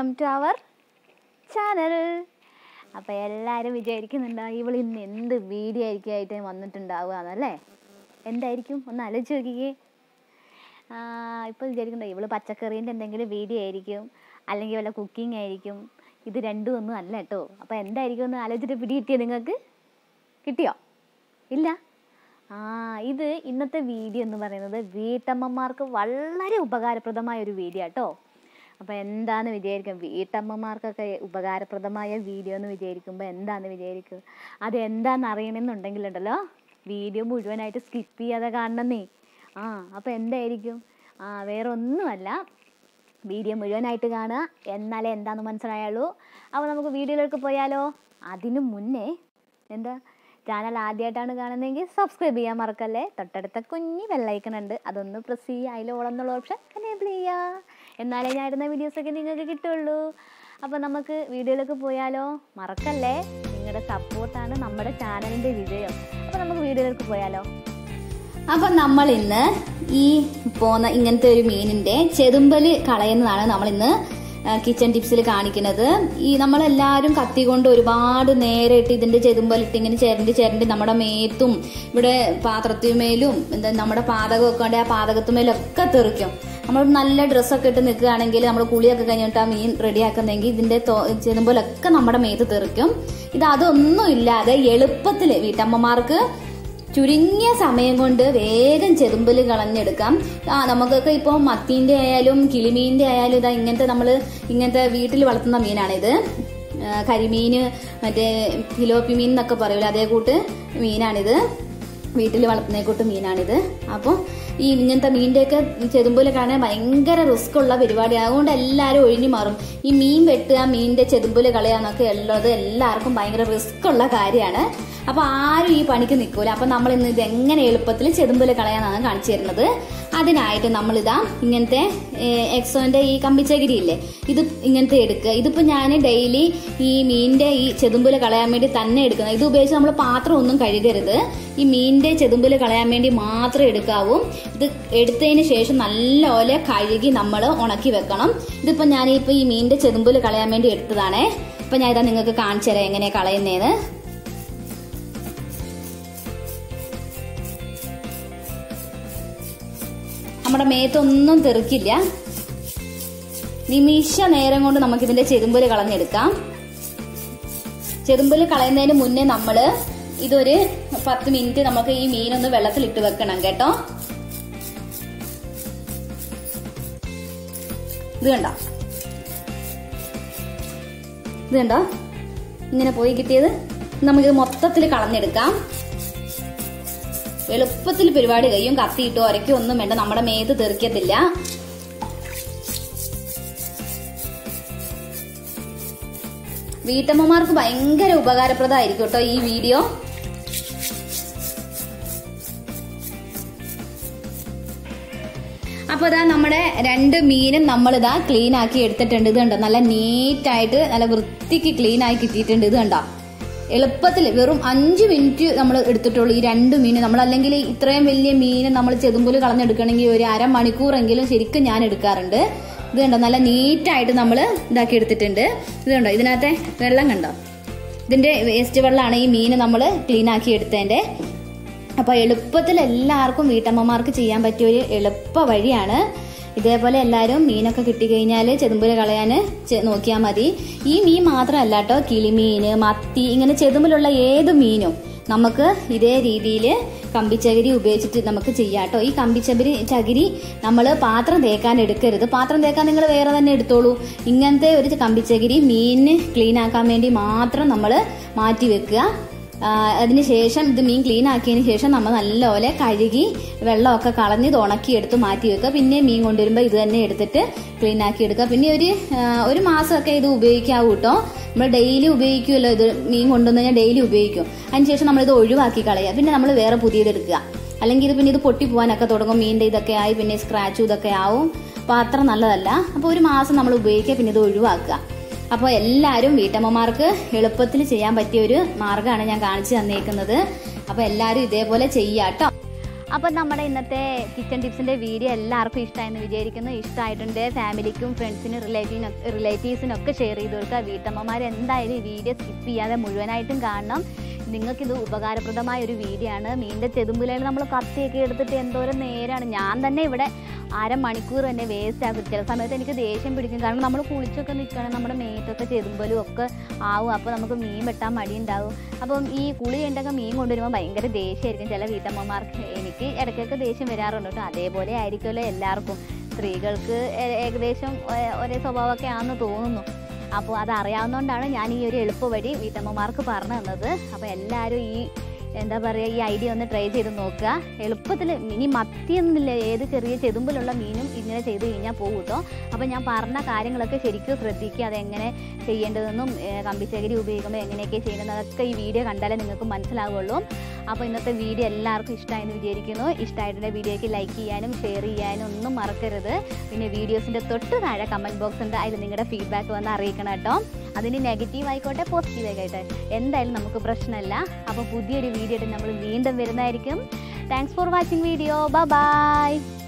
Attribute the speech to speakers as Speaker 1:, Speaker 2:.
Speaker 1: welcome to our channel അപ്പോൾ എല്ലാവരും വിചാരിക്കുന്നുണ്ടാവും ഇവൾ ഇന്ന് എന്ത് വീഡിയോ ആയിരിക്കും ആയിട്ട് വന്നിട്ടുണ്ടാവുക എന്നല്ലേ എന്തായിരിക്കും ഒന്ന് ആലോചിച്ച് നോക്കിക്കേ ഇപ്പോൾ വിചാരിക്കണ്ട ഇവള് പച്ചക്കറീൻ്റെ എന്തെങ്കിലും വീഡിയോ ആയിരിക്കും അല്ലെങ്കിൽ വല്ല കുക്കിംഗ് ആയിരിക്കും ഇത് രണ്ടും ഒന്നും അല്ല കേട്ടോ അപ്പോൾ എന്തായിരിക്കും ഒന്ന് ആലോചിച്ചിട്ട് പിടി കിട്ടിയോ നിങ്ങൾക്ക് കിട്ടിയോ ഇല്ല ആ ഇത് ഇന്നത്തെ വീഡിയോ എന്ന് പറയുന്നത് വീട്ടമ്മമാർക്ക് വളരെ ഉപകാരപ്രദമായ ഒരു വീഡിയോ കേട്ടോ അപ്പോൾ എന്താന്ന് വിചാരിക്കും വീട്ടമ്മമാർക്കൊക്കെ ഉപകാരപ്രദമായ വീഡിയോ എന്ന് വിചാരിക്കുമ്പോൾ എന്താന്ന് വിചാരിക്കും അത് എന്താണെന്ന് അറിയണമെന്നുണ്ടെങ്കിലുണ്ടല്ലോ വീഡിയോ മുഴുവനായിട്ട് സ്കിപ്പ് ചെയ്യാതെ കാണണമെന്നേ ആ അപ്പോൾ എന്തായിരിക്കും ആ വേറെ ഒന്നുമല്ല വീഡിയോ മുഴുവനായിട്ട് കാണുക എന്നാലേ എന്താണെന്ന് മനസ്സിലായുള്ളൂ അപ്പോൾ നമുക്ക് വീഡിയോയിലേക്ക് പോയാലോ അതിനു മുന്നേ എന്താ ചാനൽ ആദ്യമായിട്ടാണ് കാണുന്നതെങ്കിൽ സബ്സ്ക്രൈബ് ചെയ്യാൻ മറക്കല്ലേ തൊട്ടടുത്ത കുഞ്ഞി ബെല്ലൈക്കൺ ഉണ്ട് അതൊന്ന് പ്രസ് ചെയ്യുക അതിൽ ഓളെന്നുള്ള ഓപ്ഷൻ എനേബിൾ ചെയ്യുക എന്നാലേ ഞാൻ ഇടുന്ന വീഡിയോസൊക്കെ നിങ്ങൾക്ക് കിട്ടുള്ളൂ അപ്പോൾ നമുക്ക് വീഡിയോയിലേക്ക് പോയാലോ മറക്കല്ലേ നിങ്ങളുടെ സപ്പോർട്ടാണ് നമ്മുടെ ചാനലിൻ്റെ വിജയം അപ്പോൾ നമുക്ക് വീഡിയോയിലേക്ക് പോയാലോ
Speaker 2: അപ്പൊ നമ്മൾ ഇന്ന് ഈ പോന്ന ഇങ്ങനത്തെ ഒരു മീനിന്റെ ചെതുമ്പല് കളയുന്നതാണ് നമ്മൾ ഇന്ന് കിച്ചൺ ടിപ്സിൽ കാണിക്കുന്നത് ഈ നമ്മളെല്ലാവരും കത്തി കൊണ്ട് ഒരുപാട് നേരെ ഇട്ട് ഇതിന്റെ ചെതുമ്പലിട്ട് ഇങ്ങനെ ചേരണ്ടി ചേരണ്ടി നമ്മുടെ മേത്തും ഇവിടെ പാത്രത്തിന്മേലും എന്താ നമ്മുടെ പാതകമൊക്കെ ഉണ്ട് ആ പാതകത്തുമേലും ഒക്കെ തെറിക്കും നമ്മൾ നല്ല ഡ്രസ്സൊക്കെ ഇട്ട് നിൽക്കുകയാണെങ്കിൽ നമ്മൾ കുളിയൊക്കെ കഴിഞ്ഞിട്ട് ആ മീൻ റെഡിയാക്കുന്നെങ്കിൽ ഇതിന്റെ ചെതുമ്പലൊക്കെ നമ്മുടെ മേത്ത് തെറിക്കും ഇത് അതൊന്നും ഇല്ലാതെ എളുപ്പത്തിൽ വീട്ടമ്മമാർക്ക് ചുരുങ്ങിയ സമയം കൊണ്ട് വേഗം ചെതുമ്പല് കളഞ്ഞെടുക്കാം ആ നമുക്കൊക്കെ ഇപ്പോൾ മത്തീൻ്റെ ആയാലും കിളിമീൻ്റെ ആയാലും ഇതാ ഇങ്ങനത്തെ നമ്മൾ ഇങ്ങനത്തെ വീട്ടിൽ വളർത്തുന്ന മീനാണിത് കരിമീൻ മറ്റേ ഫിലോപ്പി മീൻ എന്നൊക്കെ പറയൂല അതേ കൂട്ട് മീനാണിത് വീട്ടിൽ വളർത്തുന്ന കൂട്ട് മീനാണിത് അപ്പോൾ ഈ ഇങ്ങനത്തെ മീനിൻ്റെയൊക്കെ ചെതുമ്പല് കാണാൻ ഭയങ്കര റിസ്ക് ഉള്ള പരിപാടിയാണ് അതുകൊണ്ട് എല്ലാവരും ഒഴിഞ്ഞു മാറും ഈ മീൻ വെട്ടുക മീനിന്റെ ചെതുമ്പല് കളയാന്നൊക്കെ ഉള്ളത് എല്ലാവർക്കും ഭയങ്കര റിസ്ക് ഉള്ള കാര്യമാണ് അപ്പൊ ആരും ഈ പണിക്ക് നിൽക്കൂല അപ്പൊ നമ്മൾ ഇന്ന് ഇത് എങ്ങനെ എളുപ്പത്തിൽ ചെതുമ്പല് കളയാന്നാണ് കാണിച്ചു തരുന്നത് അതിനായിട്ട് നമ്മളിതാ ഇങ്ങനത്തെ എക്സോന്റെ ഈ കമ്പിച്ചകിരി ഇല്ലേ ഇത് ഇങ്ങനത്തെ എടുക്കുക ഇതിപ്പോ ഞാൻ ഡെയിലി ഈ മീനിന്റെ ഈ ചെതുമ്പല് കളയാൻ വേണ്ടി തന്നെ എടുക്കുന്നത് ഇത് ഉപയോഗിച്ച് നമ്മൾ പാത്രം ഒന്നും കഴുകരുത് ഈ മീനിന്റെ ചെതുമ്പല് കളയാൻ വേണ്ടി മാത്രമേ എടുക്കാവൂ ഇത് എടുത്തതിന് ശേഷം നല്ലപോലെ കഴുകി നമ്മൾ ഉണക്കി വെക്കണം ഇതിപ്പോ ഞാൻ ഇപ്പൊ ഈ മീനിന്റെ ചെതുമ്പല് കളയാൻ വേണ്ടി എടുത്തതാണേ ഇപ്പൊ ഞാൻ ഇതാ നിങ്ങൾക്ക് കാണിച്ചു തരാം എങ്ങനെ കളയുന്നേന്ന് നമ്മുടെ മേത്തൊന്നും തെറിക്കില്ല നിമിഷ നേരം കൊണ്ട് നമുക്ക് ഇതിന്റെ ചെതുമ്പല് കളഞ്ഞെടുക്കാം ചെതുമ്പല് കളയുന്നതിന് മുന്നേ നമ്മള് ഇതൊരു പത്ത് മിനിറ്റ് നമുക്ക് ഈ മീനൊന്ന് വെള്ളത്തിൽ ഇട്ട് വെക്കണം കേട്ടോ ഇത് കണ്ടോ ഇത് കണ്ടോ ഇങ്ങനെ പോയി കിട്ടിയത് നമുക്കിത് മൊത്തത്തിൽ കളഞ്ഞെടുക്കാം എളുപ്പത്തിൽ പരിപാടി കഴിയും കത്തിയിട്ടോ ഒരയ്ക്കോ ഒന്നും വേണ്ട നമ്മുടെ മേത്ത് തെറിക്കത്തില്ല വീട്ടമ്മമാർക്ക് ഭയങ്കര ഉപകാരപ്രദമായിരിക്കും കേട്ടോ ഈ വീഡിയോ അപ്പൊ ഇതാ നമ്മുടെ രണ്ട് മീനും നമ്മളിതാ ക്ലീൻ ആക്കി എടുത്തിട്ടുണ്ട് ഇത് കണ്ടോ നല്ല നീറ്റായിട്ട് നല്ല വൃത്തിക്ക് ക്ലീൻ ആയി കിട്ടിയിട്ടുണ്ട് ഇത് കണ്ടോ എളുപ്പത്തിൽ വെറും അഞ്ച് മിനിറ്റ് നമ്മൾ എടുത്തിട്ടുള്ളൂ ഈ രണ്ട് മീൻ നമ്മൾ അല്ലെങ്കിൽ ഇത്രയും വലിയ മീൻ നമ്മൾ ചെതുമ്പല് കളഞ്ഞെടുക്കണമെങ്കിൽ ഒരു അരമണിക്കൂറെങ്കിലും ശരിക്കും ഞാൻ എടുക്കാറുണ്ട് ഇത് കണ്ടോ നല്ല നീറ്റായിട്ട് നമ്മൾ ഇതാക്കി എടുത്തിട്ടുണ്ട് ഇത് കണ്ടോ ഇതിനകത്തെ വെള്ളം കണ്ടോ ഇതിന്റെ വേസ്റ്റ് വെള്ളമാണ് ഈ മീൻ നമ്മൾ ക്ലീൻ ആക്കി എടുത്തതിന്റെ അപ്പോൾ എളുപ്പത്തിൽ എല്ലാവർക്കും വീട്ടമ്മമാർക്ക് ചെയ്യാൻ പറ്റിയ ഒരു എളുപ്പ വഴിയാണ് ഇതേപോലെ എല്ലാവരും മീനൊക്കെ കിട്ടിക്കഴിഞ്ഞാൽ ചെതുമ്പല് കളയാൻ നോക്കിയാൽ മതി ഈ മീൻ മാത്രമല്ല കേട്ടോ കിളിമീൻ മത്തി ഇങ്ങനെ ചെതുമ്പിലുള്ള ഏത് മീനും നമുക്ക് ഇതേ രീതിയിൽ കമ്പിച്ചകിരി ഉപയോഗിച്ചിട്ട് നമുക്ക് ചെയ്യാം കേട്ടോ ഈ കമ്പിച്ചകിരി ചകിരി നമ്മൾ പാത്രം തേക്കാൻ എടുക്കരുത് പാത്രം തേക്കാൻ നിങ്ങൾ വേറെ തന്നെ എടുത്തോളൂ ഇങ്ങനത്തെ ഒരു കമ്പിച്ചകിരി മീനിന് ക്ലീൻ ആക്കാൻ വേണ്ടി മാത്രം നമ്മൾ മാറ്റി വെക്കുക അതിന് ശേഷം ഇത് മീൻ ക്ലീൻ ആക്കിയതിന് ശേഷം നമ്മൾ നല്ലപോലെ കഴുകി വെള്ളമൊക്കെ കളഞ്ഞ് ഇത് ഉണക്കിയെടുത്ത് മാറ്റി വെക്കുക പിന്നെ മീൻ കൊണ്ടുവരുമ്പോൾ ഇത് തന്നെ എടുത്തിട്ട് ക്ലീൻ ആക്കി എടുക്കുക പിന്നെ ഒരു ഒരു മാസമൊക്കെ ഇത് ഉപയോഗിക്കാവൂ കേട്ടോ നമ്മൾ ഡെയിലി ഉപയോഗിക്കുമല്ലോ ഇത് മീൻ കൊണ്ടുവന്ന് കഴിഞ്ഞാൽ ഡെയിലി ഉപയോഗിക്കും അതിനുശേഷം നമ്മളിത് ഒഴിവാക്കി കളയുക പിന്നെ നമ്മൾ വേറെ പുതിയത് എടുക്കുക അല്ലെങ്കിൽ ഇത് പിന്നെ ഇത് പൊട്ടി പോകാനൊക്കെ തുടങ്ങും മീനിൻ്റെ ഇതൊക്കെ ആയി പിന്നെ സ്ക്രാച്ചും ഇതൊക്കെ ആവും അപ്പോൾ അത്ര നല്ലതല്ല അപ്പോൾ ഒരു മാസം നമ്മൾ ഉപയോഗിക്കുക പിന്നെ ഇത് ഒഴിവാക്കുക അപ്പോൾ എല്ലാവരും വീട്ടമ്മമാർക്ക് എളുപ്പത്തിൽ ചെയ്യാൻ പറ്റിയ ഒരു മാർഗ്ഗമാണ് ഞാൻ കാണിച്ചു തന്നേക്കുന്നത് അപ്പോൾ എല്ലാവരും ഇതേപോലെ ചെയ്യാട്ടോ
Speaker 1: അപ്പം നമ്മുടെ ഇന്നത്തെ കിച്ചൺ ടിപ്സിൻ്റെ വീഡിയോ എല്ലാവർക്കും ഇഷ്ടമായെന്ന് വിചാരിക്കുന്നു ഇഷ്ടമായിട്ടുണ്ട് ഫാമിലിക്കും ഫ്രണ്ട്സിനും റിലേറ്റീവിനും റിലേറ്റീവ്സിനും ഒക്കെ ഷെയർ ചെയ്ത് കൊടുക്കുക വീട്ടമ്മമാർ എന്തായാലും ഈ വീഡിയോ സ്കിപ്പ് ചെയ്യാതെ മുഴുവനായിട്ടും കാണണം നിങ്ങൾക്കിത് ഉപകാരപ്രദമായ ഒരു വീഡിയോ ആണ് മീനിൻ്റെ ചെതുമ്പുലയിൽ നമ്മൾ കത്തിയൊക്കെ എടുത്തിട്ട് എന്തോരം നേരാണ് ഞാൻ തന്നെ ഇവിടെ അരമണിക്കൂർ തന്നെ വേസ്റ്റ് ആക്കും ചില സമയത്ത് എനിക്ക് ദേഷ്യം പിടിക്കും കാരണം നമ്മൾ കുളിച്ചൊക്കെ നിൽക്കുകയാണെങ്കിൽ നമ്മുടെ മേത്തൊക്കെ ചെതുമ്പലും ഒക്കെ ആവും അപ്പോൾ നമുക്ക് മീൻ വെട്ടാൻ മടിയുണ്ടാവും അപ്പം ഈ കുളി കഴിഞ്ഞൊക്കെ മീൻ കൊണ്ടുവരുമ്പോൾ ഭയങ്കര ദേഷ്യമായിരിക്കും ചില വീട്ടമ്മമാർക്ക് എനിക്ക് ഇടയ്ക്കൊക്കെ ദേഷ്യം വരാറുണ്ട് കേട്ടോ അതേപോലെ ആയിരിക്കുമല്ലോ എല്ലാവർക്കും സ്ത്രീകൾക്ക് ഏ- ഏകദേശം ഒ- ഒരേ സ്വഭാവമൊക്കെ ആണെന്ന് തോന്നുന്നു അപ്പോൾ അത് അറിയാവുന്നതുകൊണ്ടാണ് ഞാൻ ഈ ഒരു എളുപ്പ വഴി വീട്ടമ്മമാർക്ക് പറഞ്ഞു തന്നത് അപ്പോൾ എല്ലാവരും ഈ എന്താ പറയുക ഈ ഐഡിയ ഒന്ന് ട്രൈ ചെയ്ത് നോക്കുക എളുപ്പത്തിൽ ഇനി മത്തി എന്നില്ല ഏത് ചെറിയ ചെതുമ്പിലുള്ള മീനും ഇങ്ങനെ ചെയ്ത് കഴിഞ്ഞാൽ പോകും കേട്ടോ അപ്പോൾ ഞാൻ പറഞ്ഞ കാര്യങ്ങളൊക്കെ ശരിക്കും ശ്രദ്ധിക്കുക അതെങ്ങനെ ചെയ്യേണ്ടതെന്നും ഏഹ് കമ്പിച്ചകിരി ഉപയോഗിക്കുമ്പോൾ എങ്ങനെയൊക്കെ ചെയ്യേണ്ടതെന്നൊക്കെ ഈ വീഡിയോ കണ്ടാലേ നിങ്ങൾക്ക് മനസ്സിലാവുള്ളൂ അപ്പോൾ ഇന്നത്തെ വീഡിയോ എല്ലാവർക്കും ഇഷ്ടമായെന്ന് വിചാരിക്കുന്നു ഇഷ്ടമായിട്ടുള്ള വീഡിയോയ്ക്ക് ലൈക്ക് ചെയ്യാനും ഷെയർ ചെയ്യാനും ഒന്നും മറക്കരുത് പിന്നെ വീഡിയോസിൻ്റെ തൊട്ട് താഴെ കമൻറ്റ് ബോക്സ് ഉണ്ട് അതിൽ നിങ്ങളുടെ ഫീഡ്ബാക്ക് വന്ന് അറിയിക്കണം കേട്ടോ അതിന് നെഗറ്റീവ് ആയിക്കോട്ടെ പോസിറ്റീവ് ആയിക്കോട്ടെ എന്തായാലും നമുക്ക് പ്രശ്നമില്ല അപ്പോൾ പുതിയൊരു വീഡിയോ ആയിട്ട് നമ്മൾ വീണ്ടും വരുന്നതായിരിക്കും thanks for watching video by